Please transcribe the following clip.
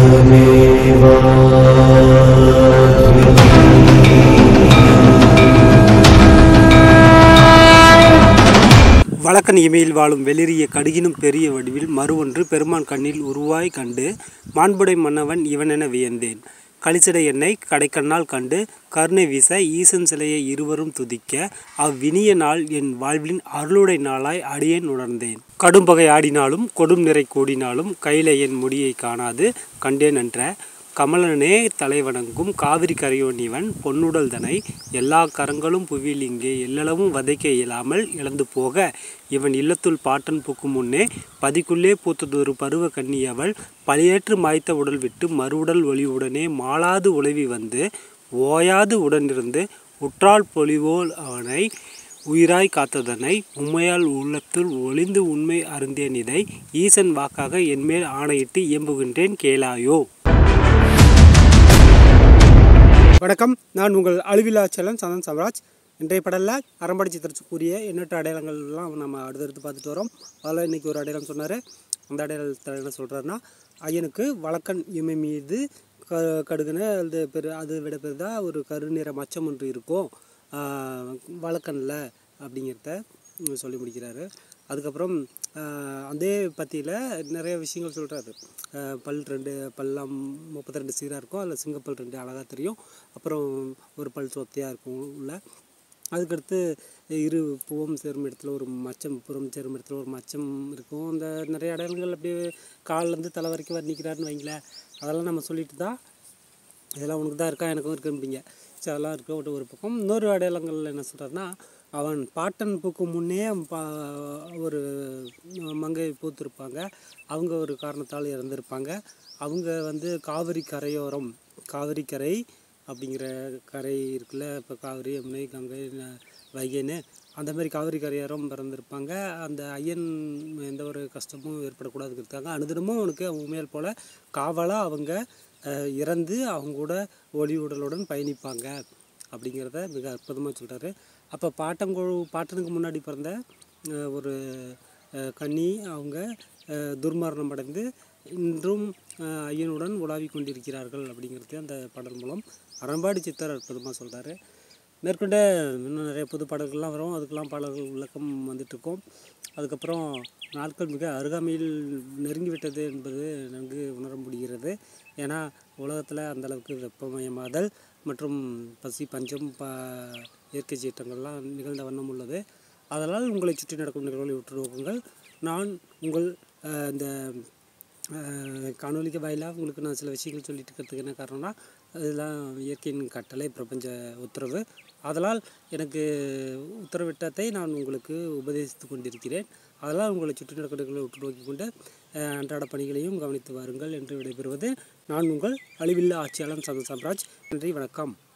வழக்கன் இமையில் வாழும் வெளிரிய கடுகினும் பெரிய வடிவில் மறுவொன்று பெருமான் கண்ணில் உருவாய் கண்டு மாண்புடை மன்னவன் இவனென வியந்தேன் கலிச்சடை எண்ணெய் கடைக்கண்ணால் கண்டு கருணை வீச ஈசன் சிலையை இருவரும் துதிக்க அவ்வினிய நாள் என் வாழ்வின் அருளுடை நாளாய் அடியேன் உணர்ந்தேன் கடும்பகை ஆடினாலும் கொடும் நிறை கூடினாலும் கையில என் முடியை காணாது கண்டேன் என்ற கமலனே தலைவணங்கும் காவிரி கரையோன் இவன் பொன்னுடல் தனை எல்லா கரங்களும் புவியில் இங்கே எல்லளவும் வதைக்க இயலாமல் இழந்து போக இவன் இல்லத்துள் பாட்டன் பூக்கும் முன்னே பதிக்குள்ளே பூத்ததொரு பருவ கன்னியவள் பழியேற்று மாய்த்த உடல் விட்டு மறுவுடல் ஒளிவுடனே மாளாது உழவி வந்து ஓயாது உடனிருந்து உற்றால் பொலிவோல் அவனை உயிராய் காத்ததனை உண்மையால் உள்ளத்துள் ஒளிந்து உண்மை அருந்தேன் இதை ஈசன் வாக்காக என்மேல் ஆணையிட்டு இயம்புகின்றேன் கேளாயோ வணக்கம் நான் உங்கள் அழிவில்லா செல்லன் சந்தன் சவராஜ் இன்றைய படலில் அறம்படை சித்திரத்துக்குரிய எண்ணற்ற அடையாளங்கள்லாம் நம்ம அடுத்தடுத்து பார்த்துட்டு வரோம் அதில் இன்றைக்கி ஒரு அடையாளம் சொன்னார் அந்த அடையாளத்தில் என்ன சொல்கிறாருன்னா ஐயனுக்கு வழக்கன் இமை மீது க கடுகுன அது பெரு அது விட பெரிதா ஒரு கருநிற மச்சம் ஒன்று இருக்கும் வழக்கனில் அப்படிங்கிறத சொல்லி முடிக்கிறாரு அதுக்கப்புறம் ஆஹ் அதே பற்றியில் நிறைய விஷயங்கள் சொல்கிறாரு பல் ரெண்டு பல்லாம் முப்பத்தி ரெண்டு சீராக இருக்கும் அதில் சிங்கப்பல் ரெண்டு அழகாக தெரியும் அப்புறம் ஒரு பல் சொத்தையாக இருக்கும் உள்ள அதுக்கடுத்து இரு பூவம் சேரும் இடத்துல ஒரு மச்சம் புறம் சேரும் இடத்துல ஒரு மச்சம் இருக்கும் அந்த நிறைய அடையாளங்கள் அப்படியே கால்லேருந்து தலை வரைக்கும் வர்ணிக்கிறாருன்னு வைங்களேன் அதெல்லாம் நம்ம சொல்லிட்டு தான் இதெல்லாம் உனக்கு தான் இருக்கா எனக்கும் இருக்குன்றீங்க சரி அதெல்லாம் இருக்க விட்டு ஒரு பக்கம் இன்னொரு அடையாளங்கள் என்ன சொல்கிறாருன்னா அவன் பாட்டன் பூக்கும் முன்னே பா ஒரு மங்கை பூத்திருப்பாங்க அவங்க ஒரு காரணத்தால் இறந்துருப்பாங்க அவங்க வந்து காவிரி கரையோரம் காவிரி கரை அப்படிங்கிற கரை இருக்குல்ல இப்போ காவிரி யமுனை கங்கை ந- வைகைன்னு அந்த மாதிரி காவிரி கரையோரம் பிறந்திருப்பாங்க அந்த ஐயன் எந்த ஒரு கஷ்டமும் ஏற்படக்கூடாதுங்கிறதுக்காக அனுதினமும் அவனுக்கு அவங்க உண்மையால் போல் காவலாக அவங்க அஹ், இறந்து அவங்க கூட ஒளி உடலுடன் பயணிப்பாங்க அப்படிங்கிறத மிக அற்புதமாக சொல்கிறாரு அப்போ பாட்டங்கொழு பாட்டனுக்கு முன்னாடி பிறந்த அஹ், ஒரு அஹ், கன்னி அவங்க அஹ், துர்மரணம் அடைந்து இன்றும் அஹ், ஐயனுடன் உலாவிக் கொண்டிருக்கிறார்கள் அப்படிங்கிறது அந்த பாடல் மூலம் அறம்பாடி சித்தர் அற்புதமாக சொல்கிறாரு மேற்கொண்ட இன்னும் நிறைய புது பாடல்கள்லாம் வரும் அதுக்கெல்லாம் பாடல்கள் விளக்கம் வந்துட்டுருக்கோம் அதுக்கப்புறம் நாட்கள் மிக அருகாமையில் நெருங்கிவிட்டது என்பது நன்கு உணர முடிகிறது ஏன்னா உலகத்தில் அந்தளவுக்கு வெப்பமயமாதல் மற்றும் பசி பஞ்சம் ப இயற்கை சீற்றங்கள்லாம் நிகழ்ந்த வண்ணம் உள்ளது அதனால் உங்களை சுற்றி நடக்கும் நிகழ்வுகளை உற்று நோக்குங்கள் நான் உங்கள் அஹ், இந்த அஹ், காணொலிக்கு வாயிலாக உங்களுக்கு நான் சில விஷயங்கள் சொல்லிட்டு இருக்கிறதுக்கு என்ன காரணம்னா இதெல்லாம் இயற்கையின் கட்டளை பிரபஞ்ச உத்தரவு அதனால் எனக்கு உத்தரவிட்டத்தை நான் உங்களுக்கு உபதேசித்து கொண்டிருக்கிறேன் அதனால் உங்களை சுற்றி நடக்கும் நிகழ்வுகளை உற்று நோக்கி கொண்டு அஹ், அன்றாட பணிகளையும் கவனித்து வாருங்கள் என்று விடைபெறுவது நான் உங்கள் அழிவில்லா ஆட்சியாளன் சந்த சாம்ராஜ் நன்றி வணக்கம்